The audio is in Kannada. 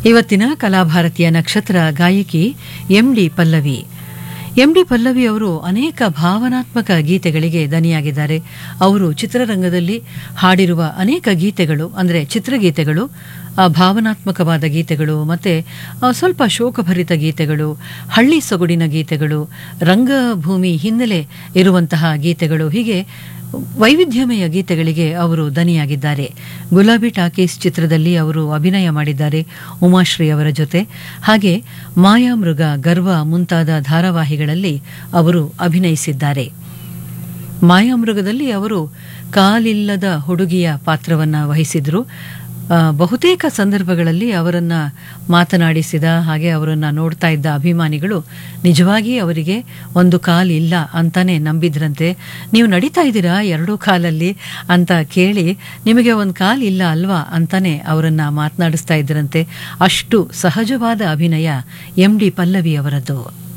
ಇವತ್ತಿನ ಕಲಾಭಾರತಿಯ ನಕ್ಷತ್ರ ಗಾಯಕಿ M D Pallavi M D Pallavi ಅವರು ಅನೇಕ ಭಾವನಾತ್ಮಕ ಗೀತೆಗಳಿಗೆ ದನಿಯಾಗಿದ್ದಾರೆ ಅವರು ಚಿತ್ರರಂಗದಲ್ಲಿ ಹಾಡಿರುವ ಅನೇಕ ಗೀತೆಗಳು ಅಂದರೆ ಚಿತ್ರಗೀತೆಗಳು ಆ ಭಾವನಾತ್ಮಕವಾದ ಗೀತೆಗಳು ಮತ್ತು ಸ್ವಲ್ಪ ಶೋಕಭರಿತ ಗೀತೆಗಳು ಹಳ್ಳಿ ಸೊಗಡಿನ ಗೀತೆಗಳು ರಂಗಭೂಮಿ ಹಿನ್ನೆಲೆ ಇರುವಂತಹ ಗೀತೆಗಳು ಹೀಗೆ ವೈವಿಧ್ಯಮಯ ಗೀತೆಗಳಿಗೆ ಅವರು ದನಿಯಾಗಿದ್ದಾರೆ ಗುಲಾಬಿ ಟಾಕೀಸ್ ಚಿತ್ರದಲ್ಲಿ ಅವರು ಅಭಿನಯ ಮಾಡಿದ್ದಾರೆ ಉಮಾಶ್ರೀ ಅವರ ಜೊತೆ ಹಾಗೆ ಮಾಯಾಮೃಗ ಗರ್ವ ಮುಂತಾದ ಧಾರಾವಾಹಿಗಳಲ್ಲಿ ಅವರು ಅಭಿನಯಿಸಿದ್ದಾರೆ ಮಾಯಾಮೃಗದಲ್ಲಿ ಅವರು ಕಾಲಿಲ್ಲದ ಹುಡುಗಿಯ ಪಾತ್ರವನ್ನು ವಹಿಸಿದ್ರು ಆ, ಬಹುತೇಕ ಸಂದರ್ಭಗಳಲ್ಲಿ ಅವರನ್ನು ಮಾತನಾಡಿಸಿದ ಹಾಗೆ ಅವರನ್ನು ನೋಡ್ತಾ ಇದ್ದ ಅಭಿಮಾನಿಗಳು ನಿಜವಾಗಿ ಅವರಿಗೆ ಒಂದು ಕಾಲು ಇಲ್ಲ ಅಂತಾನೆ ನಂಬಿದ್ರಂತೆ ನೀವು ನಡೀತಾ ಇದ್ದೀರಾ ಎರಡೂ ಕಾಲಲ್ಲಿ ಅಂತ ಕೇಳಿ ನಿಮಗೆ ಒಂದು ಕಾಲು ಇಲ್ಲ ಅಲ್ವಾ ಅಂತಾನೆ ಅವರನ್ನು ಮಾತನಾಡಿಸ್ತಾ ಇದ್ರಂತೆ ಅಷ್ಟು ಸಹಜವಾದ ಅಭಿನಯ ಎಂ ಡಿ ಪಲ್ಲವಿ ಅವರದ್ದು